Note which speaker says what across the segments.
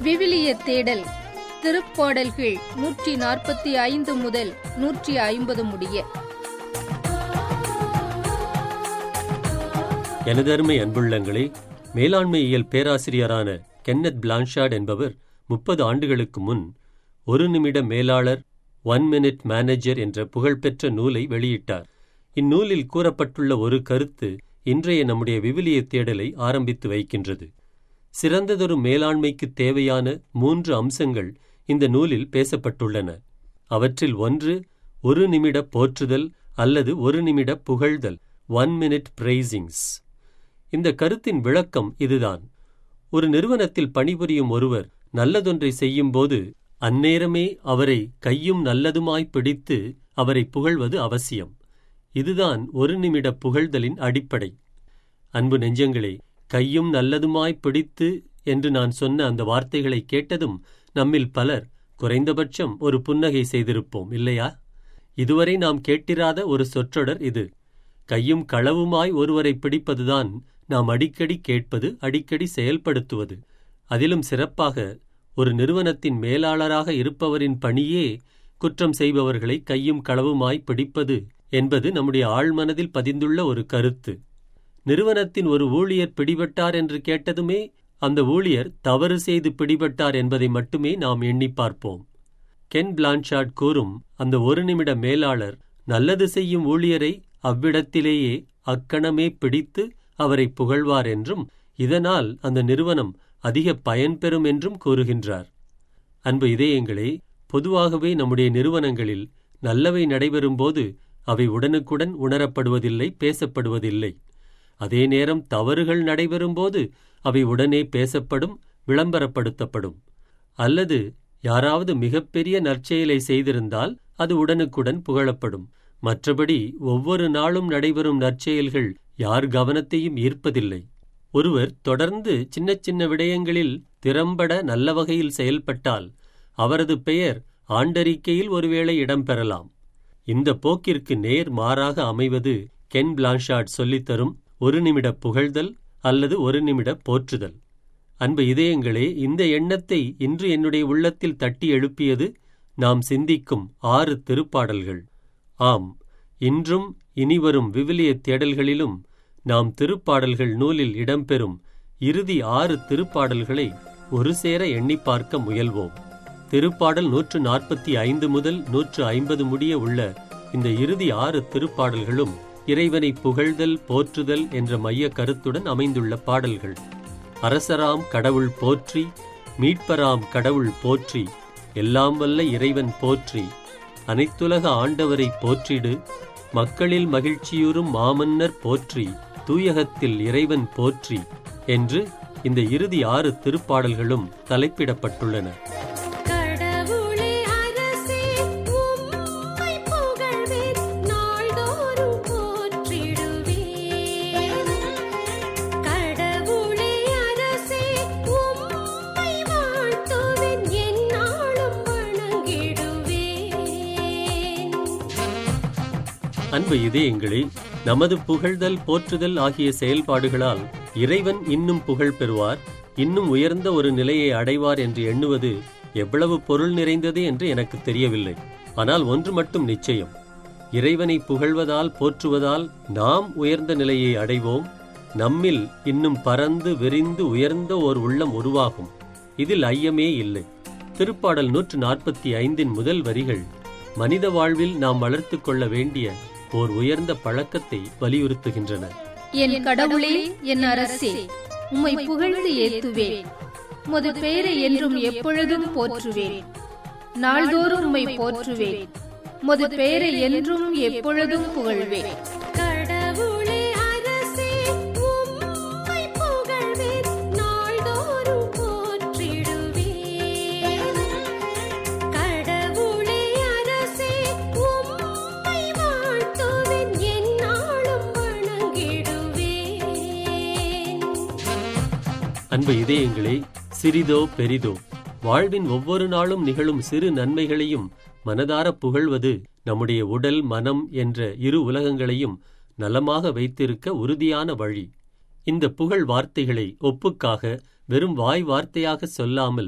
Speaker 1: விவிலிய தேடல் திருப்பாடல்கள் நூற்றி நாற்பத்தி ஐந்து முதல் நூற்றி ஐம்பது முடிய
Speaker 2: எனதருமை அன்புள்ளங்களே மேலாண்மையியல் பேராசிரியரான கென்னத் பிளான்ஷார்ட் என்பவர் முப்பது ஆண்டுகளுக்கு முன் ஒரு நிமிட மேலாளர் ஒன் மினிட் மேனேஜர் என்ற புகழ்பெற்ற நூலை வெளியிட்டார் இந்நூலில் கூறப்பட்டுள்ள ஒரு கருத்து இன்றைய நம்முடைய விவிலிய தேடலை ஆரம்பித்து வைக்கின்றது சிறந்ததொரு மேலாண்மைக்கு தேவையான மூன்று அம்சங்கள் இந்த நூலில் பேசப்பட்டுள்ளன அவற்றில் ஒன்று ஒரு நிமிட போற்றுதல் அல்லது ஒரு நிமிட புகழ்தல் ஒன் மினிட் பிரைசிங்ஸ் இந்த கருத்தின் விளக்கம் இதுதான் ஒரு நிறுவனத்தில் பணிபுரியும் ஒருவர் நல்லதொன்றை செய்யும்போது அந்நேரமே அவரை கையும் நல்லதுமாய் பிடித்து அவரை புகழ்வது அவசியம் இதுதான் ஒரு நிமிட புகழ்தலின் அடிப்படை அன்பு நெஞ்சங்களே கையும் நல்லதுமாய் பிடித்து என்று நான் சொன்ன அந்த வார்த்தைகளை கேட்டதும் நம்மில் பலர் குறைந்தபட்சம் ஒரு புன்னகை செய்திருப்போம் இல்லையா இதுவரை நாம் கேட்டிராத ஒரு சொற்றொடர் இது கையும் களவுமாய் ஒருவரை பிடிப்பதுதான் நாம் அடிக்கடி கேட்பது அடிக்கடி செயல்படுத்துவது அதிலும் சிறப்பாக ஒரு நிறுவனத்தின் மேலாளராக இருப்பவரின் பணியே குற்றம் செய்பவர்களை கையும் களவுமாய் பிடிப்பது என்பது நம்முடைய ஆழ்மனதில் பதிந்துள்ள ஒரு கருத்து நிறுவனத்தின் ஒரு ஊழியர் பிடிபட்டார் என்று கேட்டதுமே அந்த ஊழியர் தவறு செய்து பிடிபட்டார் என்பதை மட்டுமே நாம் எண்ணி பார்ப்போம் கென் பிளான்ஷார்ட் கூறும் அந்த ஒரு நிமிட மேலாளர் நல்லது செய்யும் ஊழியரை அவ்விடத்திலேயே அக்கணமே பிடித்து அவரை புகழ்வார் என்றும் இதனால் அந்த நிறுவனம் அதிக பயன்பெறும் என்றும் கூறுகின்றார் அன்பு இதயங்களே பொதுவாகவே நம்முடைய நிறுவனங்களில் நல்லவை நடைபெறும்போது அவை உடனுக்குடன் உணரப்படுவதில்லை பேசப்படுவதில்லை அதே நேரம் தவறுகள் நடைபெறும்போது அவை உடனே பேசப்படும் விளம்பரப்படுத்தப்படும் அல்லது யாராவது மிகப்பெரிய நற்செயலை செய்திருந்தால் அது உடனுக்குடன் புகழப்படும் மற்றபடி ஒவ்வொரு நாளும் நடைபெறும் நற்செயல்கள் யார் கவனத்தையும் ஈர்ப்பதில்லை ஒருவர் தொடர்ந்து சின்ன சின்ன விடயங்களில் திறம்பட நல்ல வகையில் செயல்பட்டால் அவரது பெயர் ஆண்டறிக்கையில் ஒருவேளை இடம்பெறலாம் இந்த போக்கிற்கு நேர் மாறாக அமைவது கென் பிளான்ஷார்ட் சொல்லித்தரும் ஒரு நிமிட புகழ்தல் அல்லது ஒரு நிமிட போற்றுதல் அன்பு இதயங்களே இந்த எண்ணத்தை இன்று என்னுடைய உள்ளத்தில் தட்டி எழுப்பியது நாம் சிந்திக்கும் ஆறு திருப்பாடல்கள் ஆம் இன்றும் இனிவரும் விவிலிய தேடல்களிலும் நாம் திருப்பாடல்கள் நூலில் இடம்பெறும் இறுதி ஆறு திருப்பாடல்களை ஒரு சேர எண்ணி பார்க்க முயல்வோம் திருப்பாடல் நூற்று நாற்பத்தி ஐந்து முதல் நூற்று ஐம்பது முடிய உள்ள இந்த இறுதி ஆறு திருப்பாடல்களும் இறைவனை புகழ்தல் போற்றுதல் என்ற மைய கருத்துடன் அமைந்துள்ள பாடல்கள் அரசராம் கடவுள் போற்றி மீட்பராம் கடவுள் போற்றி எல்லாம் வல்ல இறைவன் போற்றி அனைத்துலக ஆண்டவரை போற்றிடு மக்களில் மகிழ்ச்சியுறும் மாமன்னர் போற்றி தூயகத்தில் இறைவன் போற்றி என்று இந்த இறுதி ஆறு திருப்பாடல்களும் தலைப்பிடப்பட்டுள்ளன
Speaker 3: கடவுளே அரசே உம்மை புகழ்வேன் நாள்தோறும் போற்றிடுவேன் கடவுளே அரசே உம்மை வாழ்த்துவேன் எந்நாளும் வணங்கிடுவேன்
Speaker 2: அன்பு இதயங்களே நமது புகழ்தல் போற்றுதல் ஆகிய செயல்பாடுகளால் இறைவன் இன்னும் புகழ் பெறுவார் இன்னும் உயர்ந்த ஒரு நிலையை அடைவார் என்று எண்ணுவது எவ்வளவு பொருள் நிறைந்தது என்று எனக்கு தெரியவில்லை ஆனால் ஒன்று மட்டும் நிச்சயம் இறைவனை புகழ்வதால் போற்றுவதால் நாம் உயர்ந்த நிலையை அடைவோம் நம்மில் இன்னும் பறந்து விரிந்து உயர்ந்த ஓர் உள்ளம் உருவாகும் இதில் ஐயமே இல்லை திருப்பாடல் நூற்று நாற்பத்தி ஐந்தின் முதல் வரிகள் மனித வாழ்வில் நாம் வளர்த்துக் கொள்ள வேண்டிய ஓர் உயர்ந்த பழக்கத்தை வலியுறுத்துகின்றன
Speaker 1: என் கடவுளே என் அரசே உம்மை புகழ்ந்து ஏத்துவேன் உமது பெயரை என்றும் எப்பொழுதும் போற்றுவேன் நாள்தோறும் உம்மை போற்றுவேன் உமது பெயரை என்றும் எப்பொழுதும் புகழ்வேன்
Speaker 3: கடவுளே அரசே உம்மை புகழ்வேன் நாள்தோறும் போற்றிடுவேன் கடவுளே அரசே உம்மை வாழ்த்துவேன் எந்நாளும் வணங்கிடுவேன்
Speaker 2: அன்பு இதயங்களே சிறிதோ பெரிதோ வாழ்வின் ஒவ்வொரு நாளும் நிகழும் சிறு நன்மைகளையும் மனதார புகழ்வது நம்முடைய உடல் மனம் என்ற இரு உலகங்களையும் நலமாக வைத்திருக்க உறுதியான வழி இந்த புகழ் வார்த்தைகளை ஒப்புக்காக வெறும் வாய் வார்த்தையாக சொல்லாமல்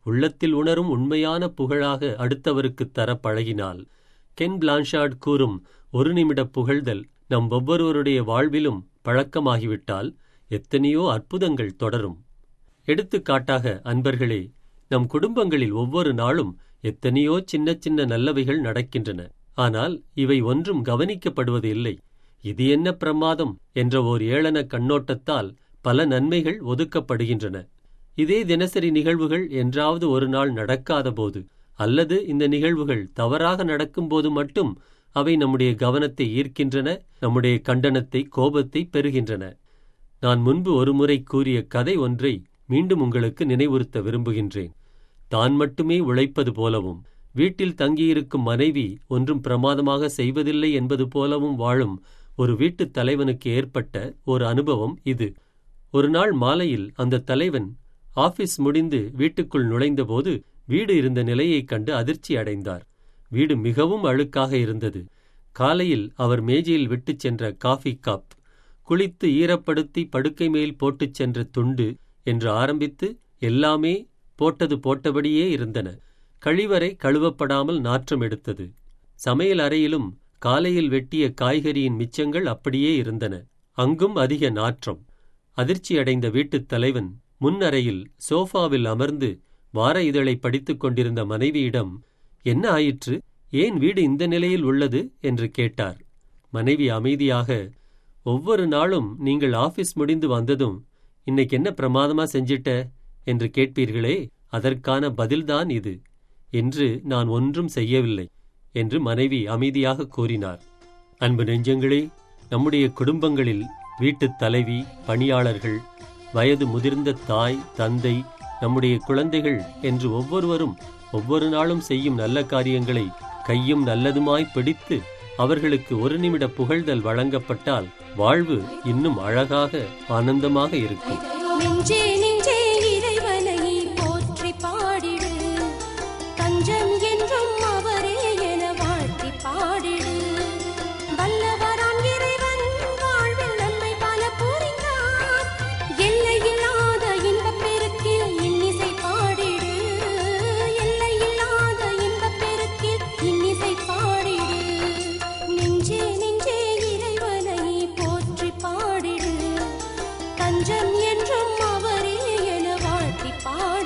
Speaker 2: உள்ளத்தில் உணரும் உண்மையான புகழாக அடுத்தவருக்குத் தர பழகினால் கென் பிளான்ஷார்ட் கூறும் ஒரு நிமிட புகழ்தல் நம் ஒவ்வொருவருடைய வாழ்விலும் பழக்கமாகிவிட்டால் எத்தனையோ அற்புதங்கள் தொடரும் எடுத்துக்காட்டாக அன்பர்களே நம் குடும்பங்களில் ஒவ்வொரு நாளும் எத்தனையோ சின்ன சின்ன நல்லவைகள் நடக்கின்றன ஆனால் இவை ஒன்றும் கவனிக்கப்படுவது இல்லை இது என்ன பிரமாதம் என்ற ஓர் ஏளன கண்ணோட்டத்தால் பல நன்மைகள் ஒதுக்கப்படுகின்றன இதே தினசரி நிகழ்வுகள் என்றாவது ஒரு நாள் நடக்காதபோது அல்லது இந்த நிகழ்வுகள் தவறாக நடக்கும்போது மட்டும் அவை நம்முடைய கவனத்தை ஈர்க்கின்றன நம்முடைய கண்டனத்தை கோபத்தை பெறுகின்றன நான் முன்பு ஒருமுறை கூறிய கதை ஒன்றை மீண்டும் உங்களுக்கு நினைவுறுத்த விரும்புகின்றேன் தான் மட்டுமே உழைப்பது போலவும் வீட்டில் தங்கியிருக்கும் மனைவி ஒன்றும் பிரமாதமாக செய்வதில்லை என்பது போலவும் வாழும் ஒரு வீட்டுத் தலைவனுக்கு ஏற்பட்ட ஒரு அனுபவம் இது ஒரு நாள் மாலையில் அந்த தலைவன் ஆபீஸ் முடிந்து வீட்டுக்குள் நுழைந்தபோது வீடு இருந்த நிலையைக் கண்டு அதிர்ச்சி அடைந்தார் வீடு மிகவும் அழுக்காக இருந்தது காலையில் அவர் மேஜையில் விட்டுச் சென்ற காஃபி கப் குளித்து ஈரப்படுத்தி படுக்கை மேல் போட்டுச் சென்ற துண்டு என்று ஆரம்பித்து எல்லாமே போட்டது போட்டபடியே இருந்தன கழிவறை கழுவப்படாமல் நாற்றம் எடுத்தது சமையல் அறையிலும் காலையில் வெட்டிய காய்கறியின் மிச்சங்கள் அப்படியே இருந்தன அங்கும் அதிக நாற்றம் அதிர்ச்சியடைந்த வீட்டுத் தலைவன் முன் அறையில் சோஃபாவில் அமர்ந்து வார இதழை படித்துக் கொண்டிருந்த மனைவியிடம் என்ன ஆயிற்று ஏன் வீடு இந்த நிலையில் உள்ளது என்று கேட்டார் மனைவி அமைதியாக ஒவ்வொரு நாளும் நீங்கள் ஆபீஸ் முடிந்து வந்ததும் இன்னைக்கு என்ன பிரமாதமா செஞ்சிட்ட என்று கேட்பீர்களே அதற்கான பதில்தான் இது என்று நான் ஒன்றும் செய்யவில்லை என்று மனைவி அமைதியாக கூறினார் அன்பு நெஞ்சங்களே நம்முடைய குடும்பங்களில் வீட்டுத் தலைவி பணியாளர்கள் வயது முதிர்ந்த தாய் தந்தை நம்முடைய குழந்தைகள் என்று ஒவ்வொருவரும் ஒவ்வொரு நாளும் செய்யும் நல்ல காரியங்களை கையும் நல்லதுமாய் பிடித்து அவர்களுக்கு ஒரு நிமிட புகழ்தல் வழங்கப்பட்டால் வாழ்வு இன்னும் அழகாக ஆனந்தமாக இருக்கும்
Speaker 3: நெஞ்சே நெஞ்சே இறைவனை போற்றி பாடிடு தஞ்சம் என்றும் அவரே என வாழ்த்தி பாடிடு வல்லவராம் இறைவன் வாழ்வில் நன்மை பல புரிந்தார் எல்லையில்லாத இன்பப் பெருக்கில் இன்னிசை பாடிடு எல்லையில்லாத இன்பப் பெருக்கில் இன்னிசை பாடிடு நெஞ்சே நெஞ்சே இறைவனை போற்றி பாடிடு தஞ்சம் என்றும் அவரே என வாழ்த்தி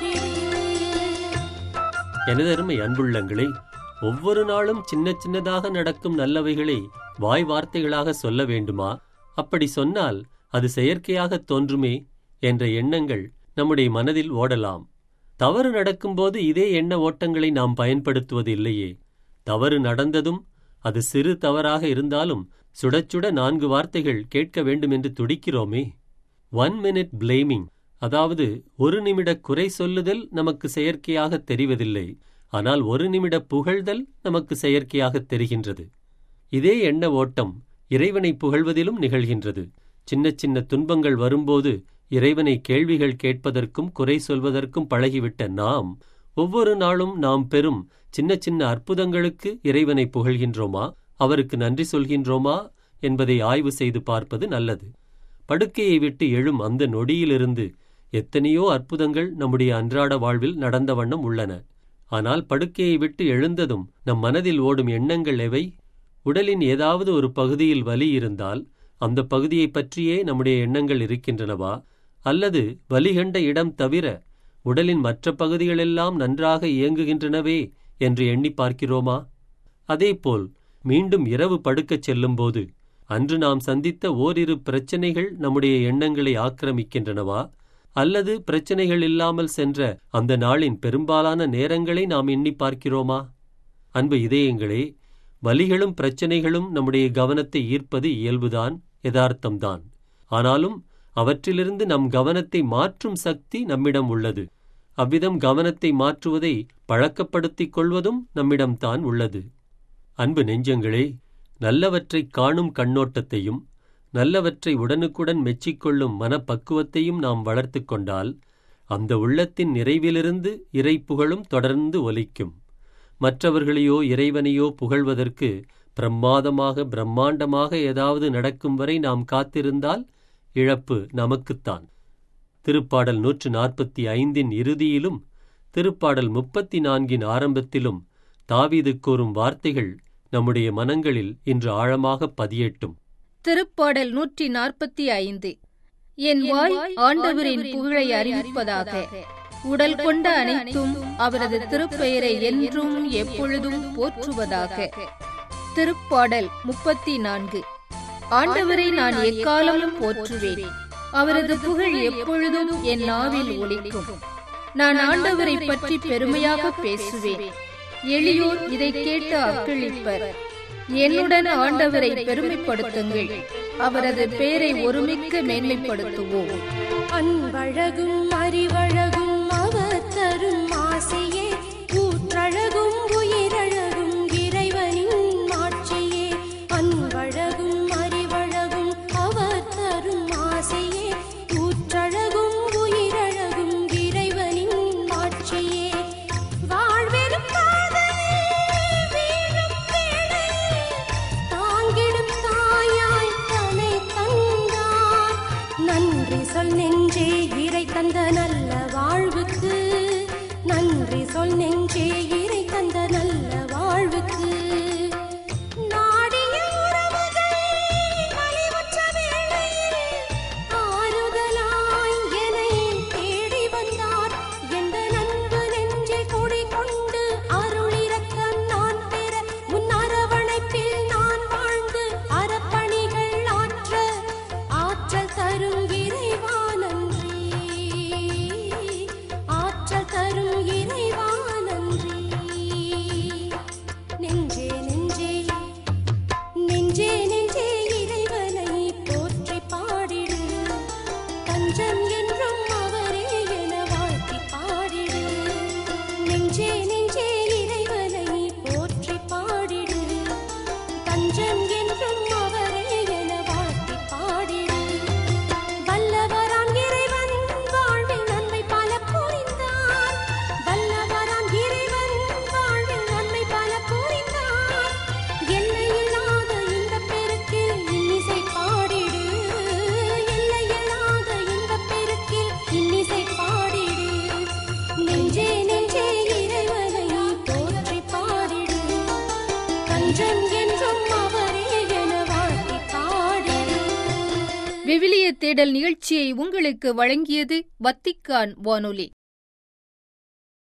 Speaker 3: பாடிடு
Speaker 2: எனதருமை அன்புள்ளங்களே ஒவ்வொரு நாளும் சின்ன சின்னதாக நடக்கும் நல்லவைகளை வாய் வார்த்தைகளாக சொல்ல வேண்டுமா அப்படி சொன்னால் அது செயற்கையாகத் தோன்றுமே என்ற எண்ணங்கள் நம்முடைய மனதில் ஓடலாம் தவறு நடக்கும்போது இதே எண்ண ஓட்டங்களை நாம் பயன்படுத்துவது இல்லையே தவறு நடந்ததும் அது சிறு தவறாக இருந்தாலும் சுடச் சுட நான்கு வார்த்தைகள் கேட்க வேண்டுமென்று துடிக்கிறோமே ஒன் மினிட் பிளேமிங் அதாவது ஒரு நிமிட குறை சொல்லுதல் நமக்கு செயற்கையாக தெரிவதில்லை ஆனால் ஒரு நிமிட புகழ்தல் நமக்கு செயற்கையாக தெரிகின்றது இதே எண்ண ஓட்டம் இறைவனை புகழ்வதிலும் நிகழ்கின்றது சின்ன சின்ன துன்பங்கள் வரும்போது இறைவனை கேள்விகள் கேட்பதற்கும் குறை சொல்வதற்கும் பழகிவிட்ட நாம் ஒவ்வொரு நாளும் நாம் பெறும் சின்ன சின்ன அற்புதங்களுக்கு இறைவனை புகழ்கின்றோமா அவருக்கு நன்றி சொல்கின்றோமா என்பதை ஆய்வு செய்து பார்ப்பது நல்லது படுக்கையை விட்டு எழும் அந்த நொடியிலிருந்து எத்தனையோ அற்புதங்கள் நம்முடைய அன்றாட வாழ்வில் நடந்த வண்ணம் உள்ளன ஆனால் படுக்கையை விட்டு எழுந்ததும் நம் மனதில் ஓடும் எண்ணங்கள் எவை உடலின் ஏதாவது ஒரு பகுதியில் வலி இருந்தால் அந்த பகுதியைப் பற்றியே நம்முடைய எண்ணங்கள் இருக்கின்றனவா அல்லது வலி கண்ட இடம் தவிர உடலின் மற்ற பகுதிகளெல்லாம் நன்றாக இயங்குகின்றனவே என்று எண்ணி பார்க்கிறோமா அதேபோல் மீண்டும் இரவு படுக்கச் செல்லும்போது அன்று நாம் சந்தித்த ஓரிரு பிரச்சனைகள் நம்முடைய எண்ணங்களை ஆக்கிரமிக்கின்றனவா அல்லது பிரச்சனைகள் இல்லாமல் சென்ற அந்த நாளின் பெரும்பாலான நேரங்களை நாம் எண்ணி பார்க்கிறோமா அன்பு இதயங்களே வலிகளும் பிரச்சனைகளும் நம்முடைய கவனத்தை ஈர்ப்பது இயல்புதான் யதார்த்தம்தான் ஆனாலும் அவற்றிலிருந்து நம் கவனத்தை மாற்றும் சக்தி நம்மிடம் உள்ளது அவ்விதம் கவனத்தை மாற்றுவதை பழக்கப்படுத்திக் கொள்வதும் நம்மிடம்தான் உள்ளது அன்பு நெஞ்சங்களே நல்லவற்றைக் காணும் கண்ணோட்டத்தையும் நல்லவற்றை உடனுக்குடன் மெச்சிக்கொள்ளும் மனப்பக்குவத்தையும் நாம் வளர்த்துக் கொண்டால் அந்த உள்ளத்தின் நிறைவிலிருந்து இறைப்புகழும் தொடர்ந்து ஒலிக்கும் மற்றவர்களையோ இறைவனையோ புகழ்வதற்கு பிரம்மாதமாக பிரம்மாண்டமாக ஏதாவது நடக்கும் வரை நாம் காத்திருந்தால் இழப்பு நமக்குத்தான் திருப்பாடல் நூற்று நாற்பத்தி ஐந்தின் இறுதியிலும் திருப்பாடல் முப்பத்தி நான்கின் ஆரம்பத்திலும் தாவீது கூறும் வார்த்தைகள் நம்முடைய மனங்களில் இன்று ஆழமாக பதியட்டும்
Speaker 1: திருப்பாடல் நூற்றி நாற்பத்தி ஐந்து என் வாய் ஆண்டவரின் புகழை அறிவிப்பதாக உடல் கொண்ட அனைத்தும் அவரது திருப்பெயரை என்றும் எப்பொழுதும் போற்றுவதாக திருப்பாடல் முப்பத்தி நான்கு ஆண்டவரை நான் எக்காலமும் போற்றுவேன் அவரது புகழ் எப்பொழுதும் என் நாவில் ஒலிக்கும் நான் ஆண்டவரை பற்றி பெருமையாக பேசுவேன் எளியோர் இதை கேட்டு அக்களிப்பர் என்னுடன் ஆண்டவரை பெருமைப்படுத்துங்கள் அவரது பெயரை ஒருமிக்க மேன்மைப்படுத்துவோம்
Speaker 3: அன்பழகும் அறிவழகும் அவர் தரும் ஆசையே ஊற்றழகும் உயிரழகும் இறைவனின் மாட்சியே அன்பழகும் அறிவழகும் அவர் தரும் ஆசையே ஊற்றழகும் உயிரழகும் இறைவனின் மாட்சியே வாழ்வெறும் காதலில் வீழும் வேளையில் தாங்கிடும் தாயாய் தன்னை தந்தார் நன்றி சொல் நெஞ்சே இறை தந்த நல்ல வாழ்வுக்கு நன்றி சொல் நெஞ்சே இறை தந்த நல்ல வாழ்வுக்கு நாடிய உறவுகள் நலிவுற்ற வேளையில் ஆறுதலாய் என்னை தேடி வந்தார் எந்த நண்பு நெஞ்சில் குடிகொண்டு அருளிரக்கம் நான் பெற உன் அரவணைப்பில் நான் வாழ்ந்து அறப்பணிகள் ஆற்ற ஆற்றல் தரும் இறைவா நன்றி ஆற்றல் தரும் இறைவா நன்றி நெஞ்சே நெஞ்சே நெஞ்சே நெஞ்சே இறைவனை போற்றி பாடிடு தஞ்சம் என்றும் அவரே என வாழ்த்தி பாடிடு நெஞ்சே நெஞ்சே இறைவனை போற்றி பாடிடு தஞ்சம் என்றும் அவரே என வாழ்த்தி பாடிடு வல்லவராம் இறைவன் வாழ்வில் நன்மை பல புரிந்தார் வல்லவராம் இறைவன் வாழ்வில் நன்மை பல புரிந்தார் எல்லையில்லாத இந்த பெருக்கில் இன்னிசை பாடிடு எல்லையில்லாத இந்த பெருக்கில் இன்னிசை பாடிடு நெஞ்சே நெஞ்சே இறைவனை போற்றி பாடிடு தஞ்சம் என்றும் அவரே என வாழ்த்தி பாடிடு
Speaker 1: விவிலிய தேடல் நிகழ்ச்சியை உங்களுக்கு வழங்கியது வத்திக்கான் வானொலி